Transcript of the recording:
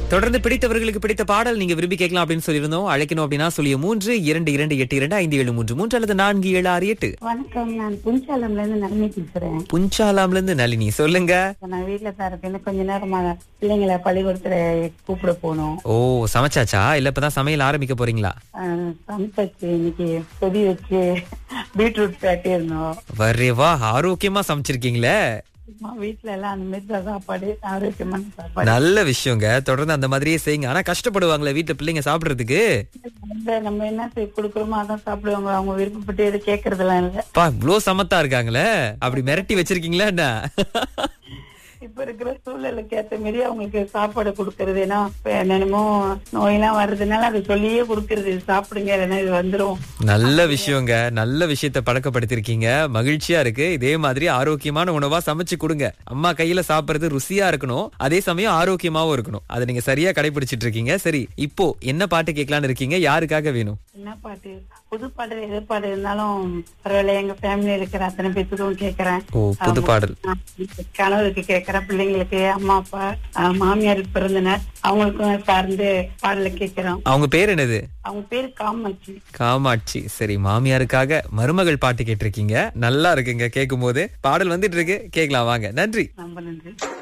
தொடர்ந்து பிடித்தவர்களுக்கு பிடித்த பாடல் நீங்க விரும்பி கேட்கலாம் அப்படின்னு சொல்லியிருந்தோம் அழைக்கணும் அப்படின்னா சொல்லிய மூன்று இரண்டு இரண்டு எட்டு இரண்டு ஐந்து ஏழு மூன்று மூன்று அல்லது நான்கு ஏழு ஆறு எட்டு வணக்கம் நான் புன்சாலம்ல இருந்து நளினி பேசுறேன் புஞ்சாலாம்ல இருந்து நளினி சொல்லுங்க இப்ப நான் வீட்டுல தான் இருக்கேன் இன்னும் கொஞ்ச நேரமா பிள்ளைங்களை பள்ளிக்கூடத்துல கூப்பிட போகணும் ஓ சமைச்சாச்சா இல்ல இப்பதான் சமையல் ஆரம்பிக்க போறீங்களா ஆஹ் சமைச்சாச்சு இன்னைக்கு கொதி வச்சு பீட்ரூட் காட்டி இருந்தோம் வரே வா ஆரோக்கியமா சமைச்சிருக்கீங்களே சும்மா வீட்டுல எல்லாம் அந்த மாதிரி தான் சாப்பாடு ஆரோக்கியமான சாப்பாடு நல்ல விஷயங்க தொடர்ந்து அந்த மாதிரியே செய்யுங்க ஆனா கஷ்டப்படுவாங்களே வீட்டுல பிள்ளைங்க சாப்பிடுறதுக்கு இந்த நம்ம என்ன செய் கொடுக்குறோமோ அதான் சாப்பிடுவாங்க அவங்க விருப்பப்பட்டு எதுவும் கேக்குறதெல்லாம் இல்ல பா இவ்ளோ சமத்தா இருக்காங்களே அப்படி மிரட்டி வச்சிருக்கீங்களா என்ன இப்ப இருக்கிற சூழலுக்கு ஏத்த மாதிரி அவங்களுக்கு சாப்பாடு கொடுக்கறது ஏன்னா இப்ப என்னென்னமோ நோயெல்லாம் வர்றதுனால அதை சொல்லியே கொடுக்கறது இது சாப்பிடுங்க இல்லைன்னா இது வந்துரும் நல்ல விஷயங்க நல்ல விஷயத்த பழக்கப்படுத்திருக்கீங்க மகிழ்ச்சியா இருக்கு இதே மாதிரி ஆரோக்கியமான உணவா சமைச்சு கொடுங்க அம்மா கையில சாப்பிடுறது ருசியா இருக்கணும் அதே சமயம் ஆரோக்கியமாவும் இருக்கணும் அதை நீங்க சரியா கடைபிடிச்சிட்டு இருக்கீங்க சரி இப்போ என்ன பாட்டு கேட்கலான்னு இருக்கீங்க யாருக்காக வேணும் என்ன பாட்டு புது பாட்டு எது பாட்டு இருந்தாலும் பரவாயில்ல எங்க ஃபேமிலி இருக்கிற அத்தனை பேத்துக்கும் கேக்குறேன் ஓ புது பாடல் கணவருக்கு கேக்குறேன் பிள்ளைங்களுக்கு அம்மா அப்பா ஆஹ் மாமியாருக்கு பிறந்தனர் அவங்களுக்கும் சார்ந்து பாடல கேக்குறோம் அவங்க பேர் என்னது அவங்க பேரு காமாட்சி காமாட்சி சரி மாமியாருக்காக மருமகள் பாட்டு கேட்டிருக்கீங்க நல்லா இருக்குங்க கேட்கும் போது பாடல் வந்துட்டு இருக்கு கேட்கலாம் வாங்க நன்றி ரொம்ப நன்றி